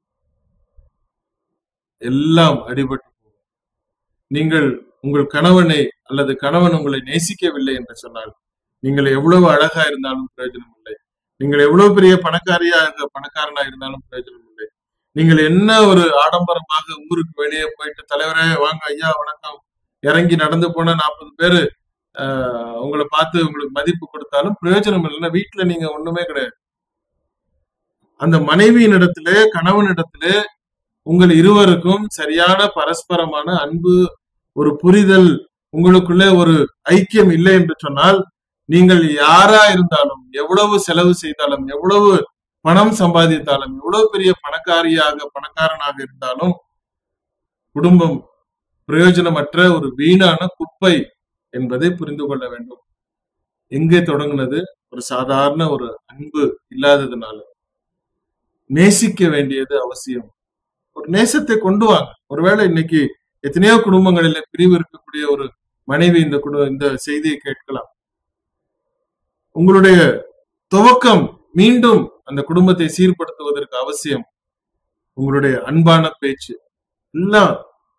எல்லாம் அடிபட்டு போகும் நீங்கள் உங்கள் கணவனை அல்லது கணவன் உங்களை நேசிக்கவில்லை என்று சொன்னால் நீங்கள் எவ்வளவு அழகா இருந்தாலும் பிரயோஜனம் இல்லை நீங்கள் எவ்வளவு பெரிய பணக்காரியாக பணக்காரனா இருந்தாலும் பிரயோஜனம் இல்லை நீங்கள் என்ன ஒரு ஆடம்பரமாக ஊருக்கு வெளியே போயிட்டு தலைவரே வாங்க ஐயா வணக்கம் இறங்கி நடந்து போன நாற்பது பேரு ஆஹ், உங்களை பார்த்து உங்களுக்கு மதிப்பு கொடுத்தாலும் பிரயோஜனம் இல்லைன்னா வீட்டுல நீங்க ஒண்ணுமே கிடையாது அந்த மனைவியின் இடத்திலே கணவனிடத்திலே உங்கள் இருவருக்கும் சரியான பரஸ்பரமான அன்பு ஒரு புரிதல் உங்களுக்குள்ளே ஒரு ஐக்கியம் இல்லை என்று சொன்னால் நீங்கள் யாரா இருந்தாலும் எவ்வளவு செலவு செய்தாலும் எவ்வளவு பணம் சம்பாதித்தாலும் எவ்வளவு பெரிய பணக்காரியாக பணக்காரனாக இருந்தாலும் குடும்பம் பிரயோஜனமற்ற ஒரு வீணான குப்பை என்பதை புரிந்து கொள்ள வேண்டும் எங்கே தொடங்குனது ஒரு சாதாரண ஒரு அன்பு இல்லாததுனால நேசிக்க வேண்டியது அவசியம் ஒரு நேசத்தை கொண்டு வாங்க ஒருவேளை இன்னைக்கு எத்தனையோ குடும்பங்களில பிரிவு இருக்கக்கூடிய ஒரு மனைவி இந்த குடு இந்த செய்தியை கேட்கலாம் உங்களுடைய துவக்கம் மீண்டும் அந்த குடும்பத்தை சீர்படுத்துவதற்கு அவசியம் உங்களுடைய அன்பான பேச்சு எல்லாம்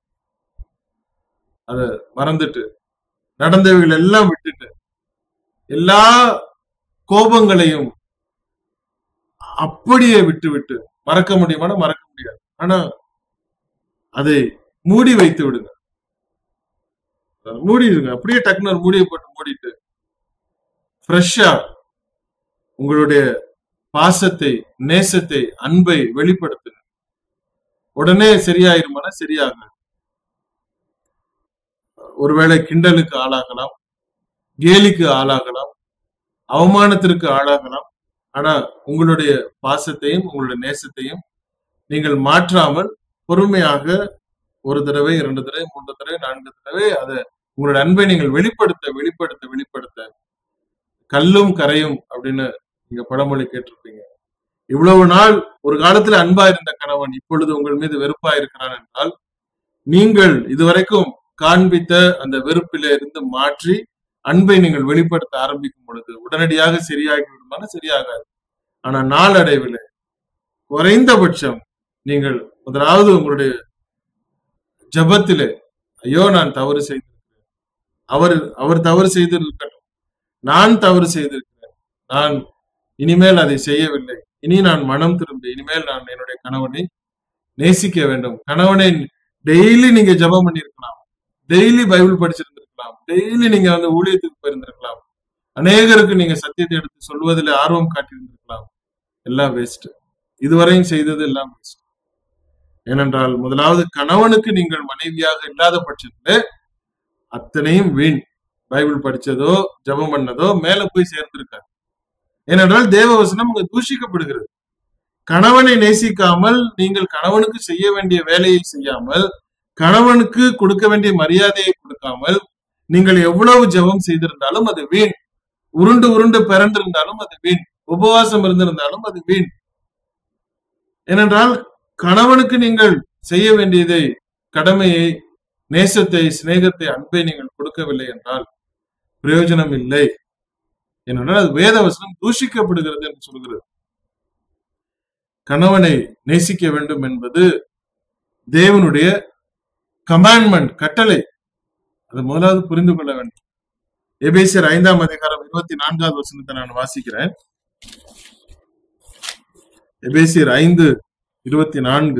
அத மறந்துட்டு நடந்தவைகள் எல்லாம் விட்டுட்டு எல்லா கோபங்களையும் அப்படியே விட்டு விட்டு மறக்க முடியுமானா மறக்க முடியாது ஆனா அதை மூடி வைத்து விடுங்க அதை மூடிடுங்க அப்படியே டக்குனு ஒரு மூடியை போட்டு மூடிட்டு ஃப்ரெஷ்ஷா உங்களுடைய பாசத்தை நேசத்தை அன்பை வெளிப்படுத்துங்க உடனே சரியாயிருமானா சரியாகாது ஒருவேளை கிண்டலுக்கு ஆளாகலாம் கேலிக்கு ஆளாகலாம் அவமானத்திற்கு ஆளாகலாம் ஆனா உங்களுடைய பாசத்தையும் உங்களுடைய நேசத்தையும் நீங்கள் மாற்றாமல் பொறுமையாக ஒரு தடவை இரண்டு தடவை மூன்று தடவை நான்கு தடவை அதை உங்களுடைய அன்பை நீங்கள் வெளிப்படுத்த வெளிப்படுத்த வெளிப்படுத்த கல்லும் கரையும் அப்படின்னு நீங்க பழமொழி கேட்டிருப்பீங்க இவ்வளவு நாள் ஒரு காலத்துல அன்பா இருந்த கணவன் இப்பொழுது உங்கள் மீது வெறுப்பா இருக்கிறான் என்றால் நீங்கள் இதுவரைக்கும் காண்பித்த அந்த வெறுப்பில இருந்து மாற்றி அன்பை நீங்கள் வெளிப்படுத்த ஆரம்பிக்கும் பொழுது உடனடியாக சரியாகி விடுமான சரியாகாது ஆனா நாளடைவில் குறைந்தபட்சம் நீங்கள் முதலாவது உங்களுடைய ஜபத்திலே ஐயோ நான் தவறு செய்திருக்கிறேன் அவர் அவர் தவறு செய்திருக்கட்டும் நான் தவறு செய்திருக்கிறேன் நான் இனிமேல் அதை செய்யவில்லை இனி நான் மனம் திரும்பி இனிமேல் நான் என்னுடைய கணவனை நேசிக்க வேண்டும் கணவனை டெய்லி நீங்க ஜெபம் பண்ணியிருக்கலாம் டெய்லி பைபிள் படிச்சிருந்திருக்கலாம் டெய்லி நீங்க வந்து ஊழியத்துக்கு போயிருந்திருக்கலாம் அநேகருக்கு நீங்க சத்தியத்தை எடுத்து சொல்வதில் ஆர்வம் காட்டியிருந்திருக்கலாம் எல்லாம் வேஸ்ட் இதுவரையும் செய்தது எல்லாம் வேஸ்ட் ஏனென்றால் முதலாவது கணவனுக்கு நீங்கள் மனைவியாக இல்லாத பட்சத்துல அத்தனையும் வீண் பைபிள் படிச்சதோ ஜெபம் பண்ணதோ மேல போய் சேர்ந்திருக்காரு ஏனென்றால் தேவவசனம் அங்க தூஷிக்கப்படுகிறது கணவனை நேசிக்காமல் நீங்கள் கணவனுக்கு செய்ய வேண்டிய வேலையை செய்யாமல் கணவனுக்கு கொடுக்க வேண்டிய மரியாதையை கொடுக்காமல் நீங்கள் எவ்வளவு ஜெபம் செய்திருந்தாலும் அது வீண் உருண்டு உருண்டு பிறந்திருந்தாலும் அது வீண் உபவாசம் இருந்திருந்தாலும் அது வீண் ஏனென்றால் கணவனுக்கு நீங்கள் செய்ய வேண்டியதை கடமையை நேசத்தை சிநேகத்தை அன்பை நீங்கள் கொடுக்கவில்லை என்றால் பிரயோஜனம் இல்லை ஏனென்றால் அது வேதவசனம் தூஷிக்கப்படுகிறது என்று சொல்கிறது கணவனை நேசிக்க வேண்டும் என்பது தேவனுடைய கமாண்ட்மெண்ட் கட்டளை அதை முதலாவது புரிந்து கொள்ள வேண்டும் எபேசியர் ஐந்தாம் அதிகாரம் இருபத்தி நான்காவது வசனத்தை நான் வாசிக்கிறேன் எபேசியர் ஐந்து இருபத்தி நான்கு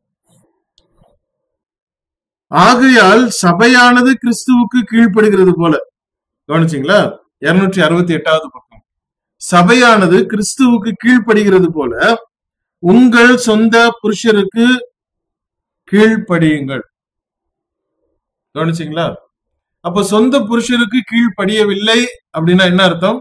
ஆகையால் சபையானது கிறிஸ்துவுக்கு கீழ்ப்படுகிறது போல கவனிச்சிங்களா இருநூற்றி அறுபத்தி எட்டாவது பக்கம் சபையானது கிறிஸ்துவுக்கு கீழ்ப்படுகிறது போல உங்கள் சொந்த புருஷருக்கு கீழ்ப்படியுங்கள் கவனிச்சிங்களா அப்ப சொந்த புருஷருக்கு கீழ்ப்படியவில்லை அப்படின்னா என்ன அர்த்தம்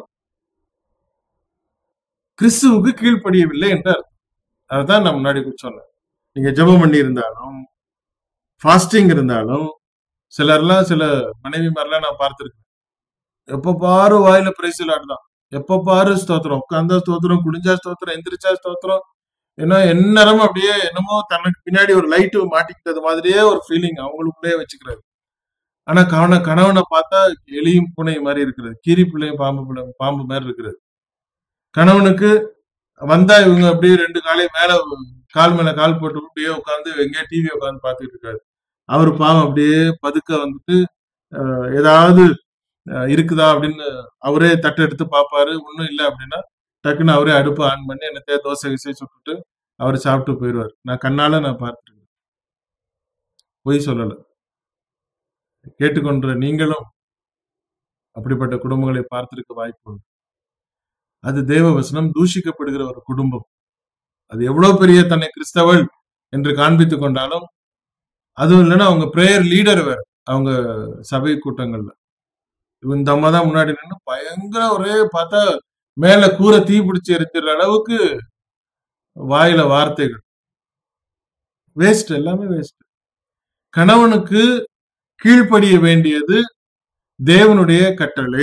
கிறிஸ்துவுக்கு கீழ்ப்படியவில்லை என்ற அர்த்தம் அதுதான் நான் முன்னாடி சொன்னேன் நீங்க ஜெபம் பண்ணி இருந்தாலும் ஃபாஸ்டிங் இருந்தாலும் சிலர்லாம் சில மனைவி மாதிரிலாம் நான் பார்த்திருக்கேன் எப்ப பாரு வாயில பிரைசில் தான் எப்ப பாரு ஸ்தோத்திரம் உட்காந்தா ஸ்தோத்திரம் குடிஞ்சா ஸ்தோத்திரம் எந்திரிச்சா ஸ்தோத்திரம் ஏன்னா எந்நேரமும் அப்படியே என்னமோ தனக்கு பின்னாடி ஒரு லைட்டு மாட்டிக்கிட்டது மாதிரியே ஒரு ஃபீலிங் அவங்களுக்குள்ளேயே வச்சுக்கிறது ஆனா கவன கணவனை பார்த்தா எலியும் பூனை மாதிரி இருக்கிறது கீரி பிள்ளையும் பாம்பு பிள்ளை பாம்பு மாதிரி இருக்கிறது கணவனுக்கு வந்தா இவங்க அப்படியே ரெண்டு காலையும் மேல கால் மேல கால் போட்டு அப்படியே உட்காந்து எங்கேயோ டிவி உட்காந்து பார்த்துட்டு இருக்காரு அவர் பாவம் அப்படியே பதுக்க வந்துட்டு அஹ், ஏதாவது அஹ், இருக்குதா அப்படின்னு அவரே தட்டு எடுத்து பார்ப்பாரு ஒன்றும் இல்லை அப்படின்னா டக்குன்னு அவரே அடுப்பு ஆன் பண்ணி என்னத்தைய தோசை கிசை சுட்டுட்டு அவர் சாப்பிட்டு போயிடுவார் நான் கண்ணால நான் பார்த்துருக்கேன் பொய் சொல்லல கேட்டுக்கொண்ட நீங்களும் அப்படிப்பட்ட குடும்பங்களை பார்த்திருக்க வாய்ப்பு உண்டு அது தேவ வசனம் தூஷிக்கப்படுகிற ஒரு குடும்பம் அது எவ்வளவு பெரிய தன்னை கிறிஸ்தவள் என்று காண்பித்துக் கொண்டாலும் அதுவும் இல்லைன்னா அவங்க பிரேயர் லீடர் வேற அவங்க சபை கூட்டங்கள்ல இவன் இந்த அம்மா தான் முன்னாடி நின்று பயங்கர ஒரே பார்த்தா மேல கூரை தீ பிடிச்சி எரிக்கிற அளவுக்கு வாயில வார்த்தைகள் வேஸ்ட் எல்லாமே வேஸ்ட் கணவனுக்கு கீழ்ப்படிய வேண்டியது தேவனுடைய கட்டளை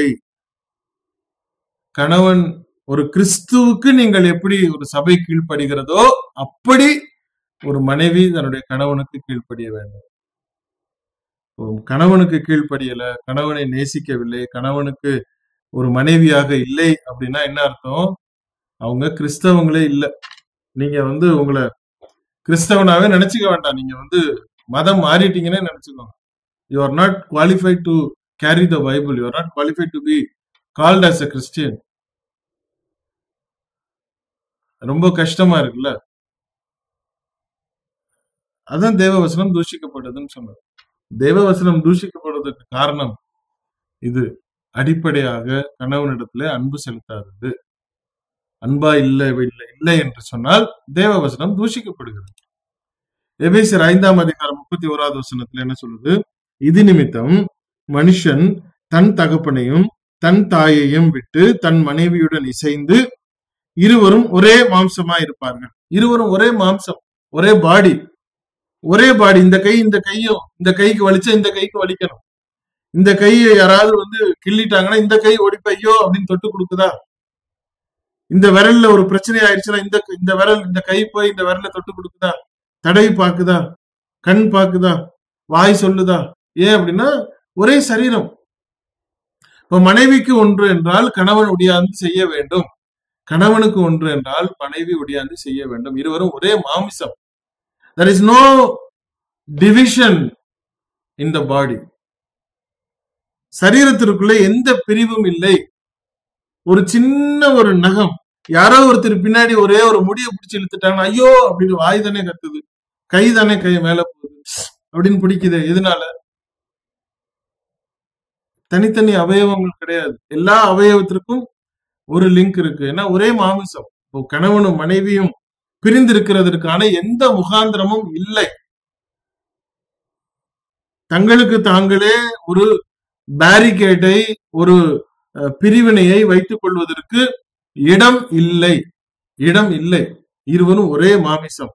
கணவன் ஒரு கிறிஸ்துவுக்கு நீங்கள் எப்படி ஒரு சபை கீழ்ப்படுகிறதோ அப்படி ஒரு மனைவி தன்னுடைய கணவனுக்கு கீழ்ப்படிய வேண்டும் ஒரு கணவனுக்கு கீழ்ப்படியல கணவனை நேசிக்கவில்லை கணவனுக்கு ஒரு மனைவியாக இல்லை அப்படின்னா என்ன அர்த்தம் அவங்க கிறிஸ்தவங்களே இல்லை நீங்க வந்து உங்களை கிறிஸ்தவனாவே நினைச்சுக்க வேண்டாம் நீங்க வந்து மதம் மாறிட்டீங்கன்னே நினைச்சுக்கோங்க you are not qualified to carry the Bible you are not qualified to be called as a Christian ரொம்ப கஷ்டமா இருக்குல்ல அதான் தேவவசனம் தூஷிக்கப்படுதுன்னு சொன்னது தேவவசனம் தூஷிக்கப்படுவதற்கு காரணம் இது அடிப்படையாக கணவனிடத்துல அன்பு செலுத்தாதது அன்பா இல்லை இல்லை இல்லை என்று சொன்னால் தேவவசனம் தூஷிக்கப்படுகிறது எபேசியர் ஐந்தாம் அதிகாரம் முப்பத்தி ஓராவது வசனத்துல என்ன சொல்லுது இது நிமித்தம் மனுஷன் தன் தகப்பனையும் தன் தாயையும் விட்டு தன் மனைவியுடன் இசைந்து இருவரும் ஒரே மாம்சமா இருப்பார்கள் இருவரும் ஒரே மாம்சம் ஒரே பாடி ஒரே பாடி இந்த கை இந்த கையும் இந்த கைக்கு வலிச்சா இந்த கைக்கு வலிக்கணும் இந்த கையை யாராவது வந்து கிள்ளிட்டாங்கன்னா இந்த கை ஒடிப்ப ஐயோ அப்படின்னு தொட்டு கொடுக்குதா இந்த விரல்ல ஒரு பிரச்சனை ஆயிடுச்சுன்னா இந்த இந்த விரல் இந்த கை போய் இந்த விரல்ல தொட்டு கொடுக்குதா தடவி பாக்குதா கண் பாக்குதா வாய் சொல்லுதா ஏன் அப்படின்னா ஒரே சரீரம் இப்ப மனைவிக்கு ஒன்று என்றால் கணவன் ஒடியாந்து செய்ய வேண்டும் கணவனுக்கு ஒன்று என்றால் மனைவி ஒடியாந்து செய்ய வேண்டும் இருவரும் ஒரே மாமிசம் there is no division in the body சரீரத்திற்குள்ள எந்த பிரிவும் இல்லை ஒரு சின்ன ஒரு நகம் யாரோ ஒருத்தர் பின்னாடி ஒரே ஒரு முடியை பிடிச்சி இழுத்துட்டாங்கன்னா ஐயோ அப்படின்னு வாய் தானே கத்துது கை தானே கை மேல போகுது அப்படின்னு பிடிக்குது எதனால தனித்தனி அவயவங்கள் கிடையாது எல்லா அவயவத்திற்கும் ஒரு லிங்க் இருக்கு ஏன்னா ஒரே மாமிசம் இப்போ கணவனும் மனைவியும் பிரிந்து இருக்கிறதற்கான எந்த முகாந்திரமும் இல்லை தங்களுக்கு தாங்களே ஒரு பேரிகேட்டை ஒரு அஹ், பிரிவினையை வைத்துக் கொள்வதற்கு இடம் இல்லை இடம் இல்லை இருவரும் ஒரே மாமிசம்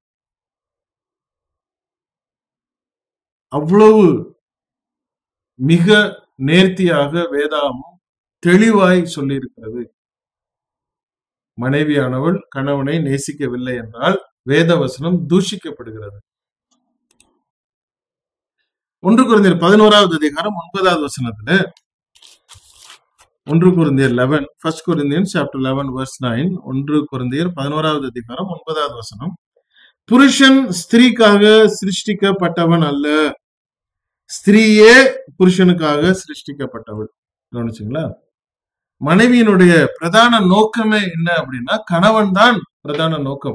அவ்வளவு மிக நேர்த்தியாக வேதாமம் தெளிவாய் சொல்லியிருக்கிறது மனைவியானவள் கணவனை நேசிக்கவில்லை என்றால் வேதவசனம் தூஷிக்கப்படுகிறது ஒன்று குருந்தியர் பதினோராவது அதிகாரம் ஒன்பதாவது வசனத்துல ஒன்று குருந்தியர் eleven first Corinthian chapter eleven verse nine ஒன்று குருந்தியர் பதினோராவது அதிகாரம் ஒன்பதாவது வசனம் புருஷன் ஸ்திரீக்காக சிருஷ்டிக்கப்பட்டவன் அல்ல ஸ்திரீயே புருஷனுக்காக சிருஷ்டிக்கப்பட்டவள் கவனிச்சுங்களா மனைவியினுடைய பிரதான நோக்கமே என்ன அப்படின்னா கணவன் தான் பிரதான நோக்கம்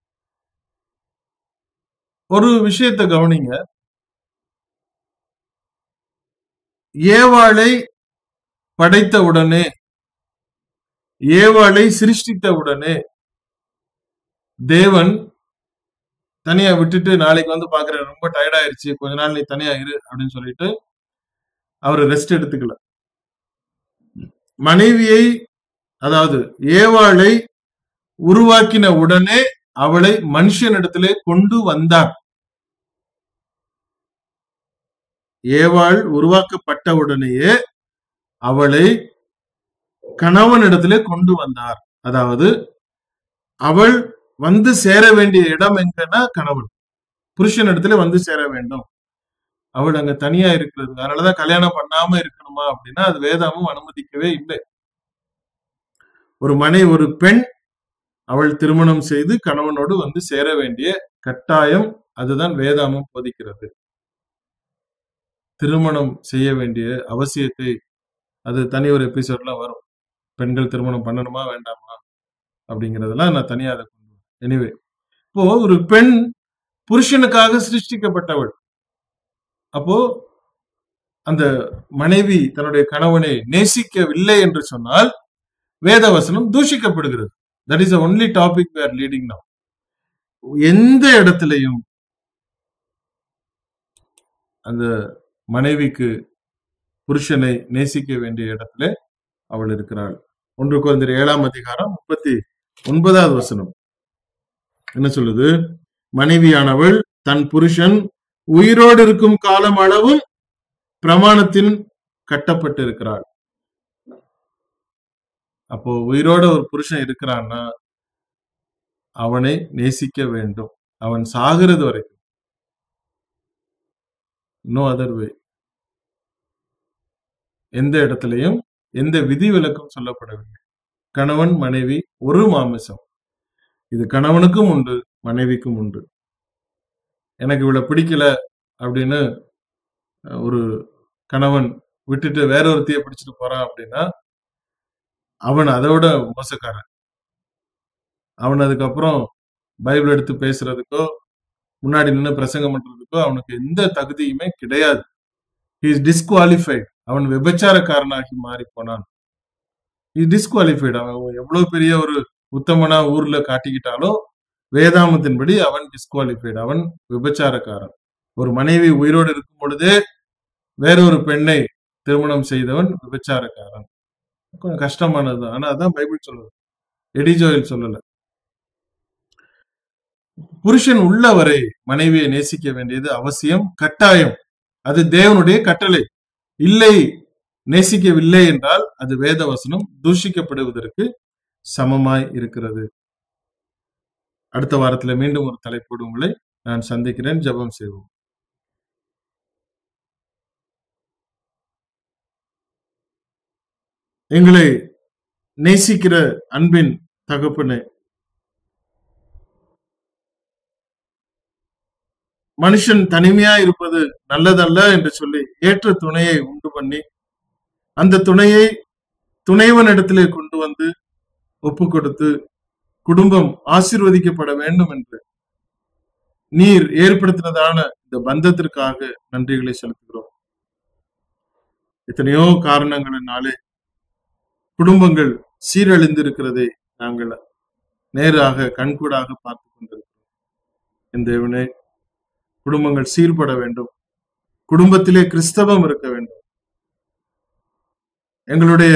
ஒரு விஷயத்தை கவனிங்க ஏவாளை படைத்த உடனே ஏவாளை சிருஷ்டித்த உடனே தேவன் தனியா விட்டுட்டு நாளைக்கு வந்து பாக்குறேன் ரொம்ப டயர்ட் ஆயிருச்சு கொஞ்ச நாள் நீ தனியா இரு அப்படின்னு சொல்லிட்டு அவர் ரெஸ்ட் எடுத்துக்கல மனைவியை அதாவது ஏவாளை உருவாக்கின உடனே அவளை மனுஷனிடத்திலே கொண்டு வந்தார் ஏவாள் உருவாக்கப்பட்ட உடனேயே அவளை கணவனிடத்திலே கொண்டு வந்தார் அதாவது அவள் வந்து சேர வேண்டிய இடம் எங்கன்னா கணவன் புருஷன் இடத்துல வந்து சேர வேண்டும் அவள் அங்க தனியா இருக்கிறது அதனாலதான் கல்யாணம் பண்ணாம இருக்கணுமா அப்படின்னா அது வேதாமும் அனுமதிக்கவே இல்லை ஒரு மனை ஒரு பெண் அவள் திருமணம் செய்து கணவனோடு வந்து சேர வேண்டிய கட்டாயம் அதுதான் வேதாமம் போதிக்கிறது திருமணம் செய்ய வேண்டிய அவசியத்தை அது தனி ஒரு எபிசோட்ல வரும் பெண்கள் திருமணம் பண்ணணுமா வேண்டாமா அப்படிங்கறதெல்லாம் நான் தனியா அதை கொண்டு எனிவே இப்போ ஒரு பெண் புருஷனுக்காக சிருஷ்டிக்கப்பட்டவள் அப்போ அந்த மனைவி தன்னுடைய கணவனை நேசிக்கவில்லை என்று சொன்னால் வேதவசனம் தூஷிக்கப்படுகிறது that is only topic where leading now எந்த இடத்திலையும் அந்த மனைவிக்கு புருஷனை நேசிக்க வேண்டிய இடத்துல அவள் இருக்கிறாள் ஒன்று குறைந்த ஏழாம் அதிகாரம் முப்பத்தி ஒன்பதாவது வசனம் என்ன சொல்லுது மனைவியானவள் தன் புருஷன் உயிரோடு இருக்கும் காலம் அளவும் பிரமாணத்தின் கட்டப்பட்டு இருக்கிறாள் அப்போ உயிரோட ஒரு புருஷன் இருக்கிறான்னா அவனை நேசிக்க வேண்டும் அவன் சாகிறது வரைக்கும் நோ அதர் வே எந்த இடத்துலையும் எந்த விதி விலக்கும் சொல்லப்படவில்லை கணவன் மனைவி ஒரு மாமிசம் இது கணவனுக்கும் உண்டு மனைவிக்கும் உண்டு எனக்கு இவளை பிடிக்கல அப்படின்னு அஹ், ஒரு கணவன் விட்டுட்டு வேற ஒருத்திய பிடிச்சிட்டு போறான் அப்படின்னா அவன் அதோட மோசக்காரன் அவன் அதுக்கப்புறம் பைபிள் எடுத்து பேசுறதுக்கோ முன்னாடி நின்று பிரசங்கம் பண்றதுக்கோ அவனுக்கு எந்த தகுதியுமே கிடையாது இஸ் டிஸ்குவாலிஃபைட் அவன் விபச்சாரக்காரனாகி மாறி போனான் இஸ் டிஸ்குவாலிஃபைட் அவன் எவ்வளவு பெரிய ஒரு உத்தமனா ஊர்ல காட்டிக்கிட்டாலும் வேதாமத்தின்படி அவன் டிஸ்குவாலிஃபைட் அவன் விபச்சாரக்காரன் ஒரு மனைவி உயிரோடு இருக்கும் பொழுதே வேறொரு பெண்ணை திருமணம் செய்தவன் விபச்சாரக்காரன் கொஞ்சம் கஷ்டமானது ஆனா அதான் பைபிள் சொல்லுது எடிஜோயில் சொல்லல புருஷன் உள்ளவரை மனைவியை நேசிக்க வேண்டியது அவசியம் கட்டாயம் அது தேவனுடைய கட்டளை இல்லை நேசிக்கவில்லை என்றால் அது வேத வசனம் தூஷிக்கப்படுவதற்கு சமமாய் இருக்கிறது அடுத்த வாரத்துல மீண்டும் ஒரு தலைப்போடு உங்களை நான் சந்திக்கிறேன் ஜெபம் செய்வோம் எங்களை நேசிக்கிற அன்பின் தகப்பனே மனுஷன் தனிமையா இருப்பது நல்லதல்ல என்று சொல்லி ஏற்ற துணையை உண்டு பண்ணி அந்த துணையை துணைவனிடத்திலே கொண்டு வந்து ஒப்பு கொடுத்து குடும்பம் ஆசீர்வதிக்கப்பட வேண்டும் என்று நீர் ஏற்படுத்தினதான இந்த பந்தத்திற்காக நன்றிகளை செலுத்துகிறோம் எத்தனையோ காரணங்களினாலே குடும்பங்கள் சீரழிந்திருக்கிறதை நாங்கள் நேராக கண்கூடாக பார்த்து கொண்டிருக்கிறோம் என் தேவனே குடும்பங்கள் சீர்பட வேண்டும் குடும்பத்திலே கிறிஸ்தவம் இருக்க வேண்டும் எங்களுடைய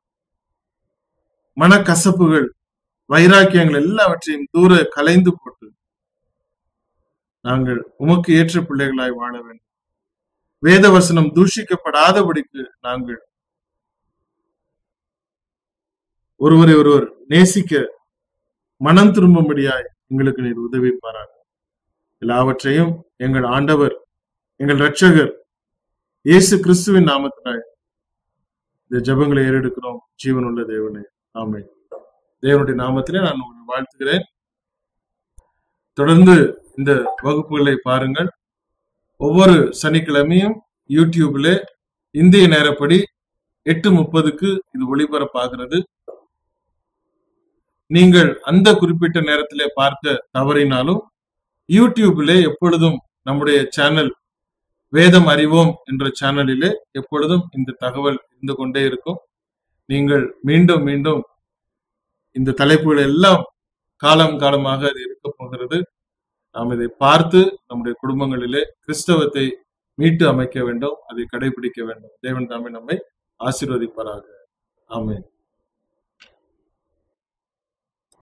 மனக்கசப்புகள் வைராக்கியங்கள் எல்லாவற்றையும் தூர கலைந்து போட்டு நாங்கள் உமக்கு ஏற்ற பிள்ளைகளாய் வாழ வேண்டும் வேத வசனம் தூஷிக்கப்படாதபடிக்கு நாங்கள் ஒருவரை ஒருவர் நேசிக்க மனம் திரும்பும்படியாய் எங்களுக்கு நீர் உதவி பாராட்டு எல்லாவற்றையும் எங்கள் ஆண்டவர் எங்கள் இரட்சகர் இயேசு கிறிஸ்துவின் நாமத்தினாய் இந்த ஜெபங்களை ஏறெடுக்கிறோம் ஜீவனுள்ள தேவனே ஆமை தேவனுடைய நாமத்திலே நான் உங்களை வாழ்த்துகிறேன் தொடர்ந்து இந்த வகுப்புகளை பாருங்கள் ஒவ்வொரு சனிக்கிழமையும் யூடியூப்ல இந்திய நேரப்படி எட்டு முப்பதுக்கு இது ஒளிபரப்பாகிறது நீங்கள் அந்த குறிப்பிட்ட நேரத்திலே பார்க்க தவறினாலும் யூடியூபிலே எப்பொழுதும் நம்முடைய சேனல் வேதம் அறிவோம் என்ற சேனலிலே எப்பொழுதும் இந்த தகவல் இருந்து கொண்டே இருக்கும் நீங்கள் மீண்டும் மீண்டும் இந்த தலைப்புகள் எல்லாம் காலம் காலமாக அது இருக்க போகிறது நாம் இதை பார்த்து நம்முடைய குடும்பங்களிலே கிறிஸ்தவத்தை மீட்டு அமைக்க வேண்டும் அதை கடைபிடிக்க வேண்டும் தேவன் தாமே நம்மை ஆசீர்வதிப்பாராக ஆமென்